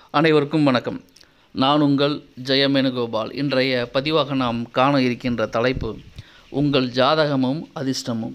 அனைவருக்கும் வணக்கம் நான் உங்கள் ஜெயமேனுகோபால் இன்றைய பதிவாக நாம் காண இருக்கின்ற தலைப்பு உங்கள் ஜாதகமும் அதிர்ஷ்டமும்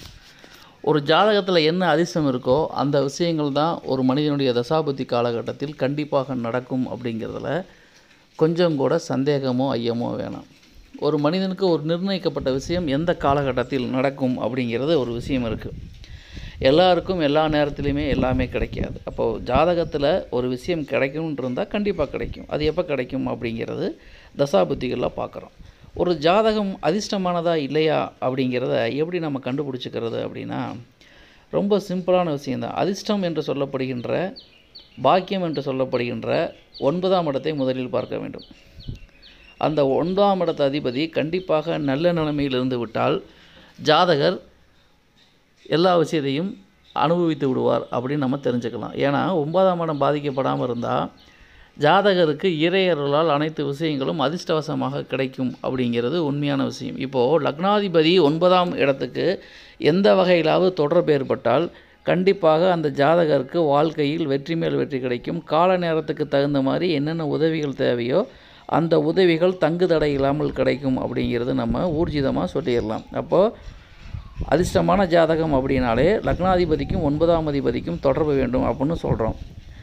ஒரு ஜாதகத்தில் என்ன அதிர்ஷ்டம் இருக்கோ அந்த விஷயங்கள் தான் ஒரு மனிதனுடைய தசாபுத்தி காலகட்டத்தில் கண்டிப்பாக நடக்கும் அப்படிங்கிறதுல கொஞ்சம் கூட சந்தேகமோ ஐயமோ வேணாம் ஒரு மனிதனுக்கு ஒரு நிர்ணயிக்கப்பட்ட விஷயம் எந்த காலகட்டத்தில் நடக்கும் அப்படிங்கிறது ஒரு விஷயம் இருக்குது எல்லாருக்கும் எல்லா நேரத்துலையுமே எல்லாமே கிடைக்காது அப்போது ஜாதகத்தில் ஒரு விஷயம் கிடைக்கும்னு இருந்தால் கண்டிப்பாக கிடைக்கும் அது எப்போ கிடைக்கும் அப்படிங்கிறது தசாபுத்திகளில் பார்க்குறோம் ஒரு ஜாதகம் அதிர்ஷ்டமானதா இல்லையா அப்படிங்கிறத எப்படி நம்ம கண்டுபிடிச்சிக்கிறது அப்படின்னா ரொம்ப சிம்பிளான விஷயந்தான் அதிர்ஷ்டம் என்று சொல்லப்படுகின்ற பாக்கியம் என்று சொல்லப்படுகின்ற ஒன்பதாம் இடத்தை முதலில் பார்க்க வேண்டும் அந்த ஒன்பதாம் இடத்த அதிபதி கண்டிப்பாக நல்ல நிலைமையில் இருந்து விட்டால் ஜாதகர் எல்லா விஷயத்தையும் அனுபவித்து விடுவார் அப்படின்னு நம்ம தெரிஞ்சுக்கலாம் ஏன்னா ஒன்பதாம் இடம் பாதிக்கப்படாமல் இருந்தால் ஜாதகருக்கு இறையருளால் அனைத்து விஷயங்களும் அதிர்ஷ்டவசமாக கிடைக்கும் அப்படிங்கிறது உண்மையான விஷயம் இப்போது லக்னாதிபதி ஒன்பதாம் இடத்துக்கு எந்த வகையிலாவது தொடர்பு ஏற்பட்டால் கண்டிப்பாக அந்த ஜாதகருக்கு வாழ்க்கையில் வெற்றி மேல் வெற்றி கிடைக்கும் கால நேரத்துக்கு தகுந்த மாதிரி என்னென்ன உதவிகள் தேவையோ அந்த உதவிகள் தங்கு தடை இல்லாமல் கிடைக்கும் அப்படிங்கிறது நம்ம ஊர்ஜிதமாக சொல்லிடலாம் அப்போது அதிர்ஷ்டமான ஜாதகம் அப்படின்னாலே லக்னாதிபதிக்கும் ஒன்பதாம் அதிபதிக்கும் தொடர்பு வேண்டும் அப்படின்னு சொல்கிறோம்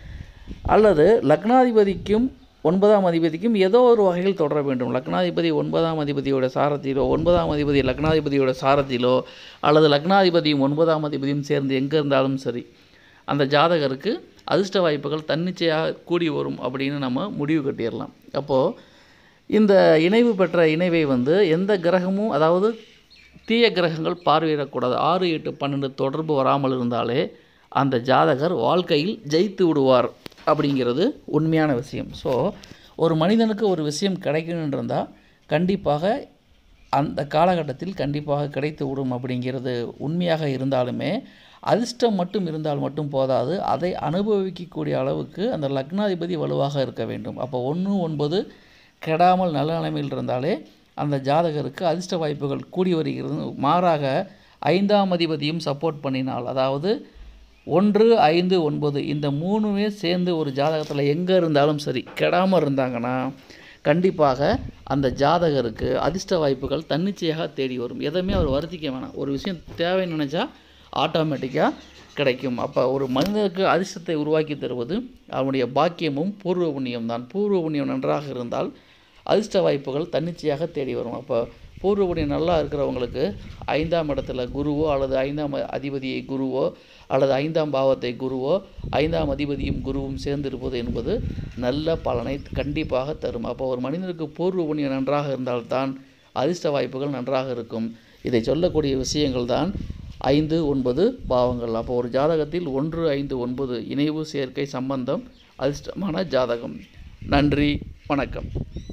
அல்லது லக்னாதிபதிக்கும் ஒன்பதாம் அதிபதிக்கும் ஏதோ ஒரு வகையில் தொடர வேண்டும் லக்னாதிபதி ஒன்பதாம் அதிபதியோட சாரத்திலோ ஒன்பதாம் அதிபதி லக்னாதிபதியோட சாரத்திலோ அல்லது லக்னாதிபதியும் ஒன்பதாம் அதிபதியும் சேர்ந்து எங்கே இருந்தாலும் சரி அந்த ஜாதகருக்கு அதிர்ஷ்ட வாய்ப்புகள் தன்னிச்சையாக கூடி வரும் அப்படின்னு நம்ம முடிவு கட்டிடலாம் அப்போது இந்த இணைவு பெற்ற இணைவை வந்து எந்த கிரகமும் அதாவது தீய கிரகங்கள் பார்வையிடக்கூடாது ஆறு எட்டு பன்னெண்டு தொடர்பு வராமல் இருந்தாலே அந்த ஜாதகர் வாழ்க்கையில் ஜெயித்து விடுவார் அப்படிங்கிறது உண்மையான விஷயம் ஸோ ஒரு மனிதனுக்கு ஒரு விஷயம் கிடைக்கணுன்னு இருந்தால் கண்டிப்பாக அந்த காலகட்டத்தில் கண்டிப்பாக கிடைத்து விடும் அப்படிங்கிறது உண்மையாக இருந்தாலுமே அதிர்ஷ்டம் மட்டும் இருந்தால் மட்டும் போதாது அதை அனுபவிக்கக்கூடிய அளவுக்கு அந்த லக்னாதிபதி வலுவாக இருக்க வேண்டும் அப்போ ஒன்று ஒன்பது கெடாமல் நல்ல நிலைமையில் இருந்தாலே அந்த ஜாதகருக்கு அதிர்ஷ்ட வாய்ப்புகள் கூடி வருகிறது மாறாக ஐந்தாம் அதிபதியும் சப்போர்ட் பண்ணினால் அதாவது ஒன்று ஐந்து ஒன்பது இந்த மூணுமே சேர்ந்து ஒரு ஜாதகத்தில் எங்கே இருந்தாலும் சரி கெடாமல் இருந்தாங்கன்னா கண்டிப்பாக அந்த ஜாதகருக்கு அதிர்ஷ்ட வாய்ப்புகள் தன்னிச்சையாக தேடி வரும் எதையுமே அவர் வருத்திக்க வேணாம் ஒரு விஷயம் தேவைன்னு நினச்சா ஆட்டோமேட்டிக்காக கிடைக்கும் அப்போ ஒரு மனிதனுக்கு அதிர்ஷ்டத்தை உருவாக்கி தருவது அவனுடைய பாக்கியமும் பூர்வ புண்ணியம் தான் பூர்வ புண்ணியம் நன்றாக இருந்தால் அதிர்ஷ்ட வாய்ப்புகள் தன்னிச்சையாக தேடி வரும் அப்போ பூர்வ புண்ணியம் நல்லா இருக்கிறவங்களுக்கு ஐந்தாம் இடத்துல குருவோ அல்லது ஐந்தாம் அதிபதியை குருவோ அல்லது ஐந்தாம் பாவத்தை குருவோ ஐந்தாம் அதிபதியும் குருவும் சேர்ந்திருப்பது என்பது நல்ல பலனை கண்டிப்பாக தரும் அப்போ ஒரு மனிதனுக்கு பூர்வ புண்ணியம் நன்றாக இருந்தால்தான் அதிர்ஷ்ட வாய்ப்புகள் நன்றாக இருக்கும் இதை சொல்லக்கூடிய விஷயங்கள் தான் ஐந்து ஒன்பது பாவங்கள் அப்போ ஒரு ஜாதகத்தில் ஒன்று ஐந்து ஒன்பது இணைவு சேர்க்கை சம்பந்தம் அதிர்ஷ்டமான ஜாதகம் நன்றி வணக்கம்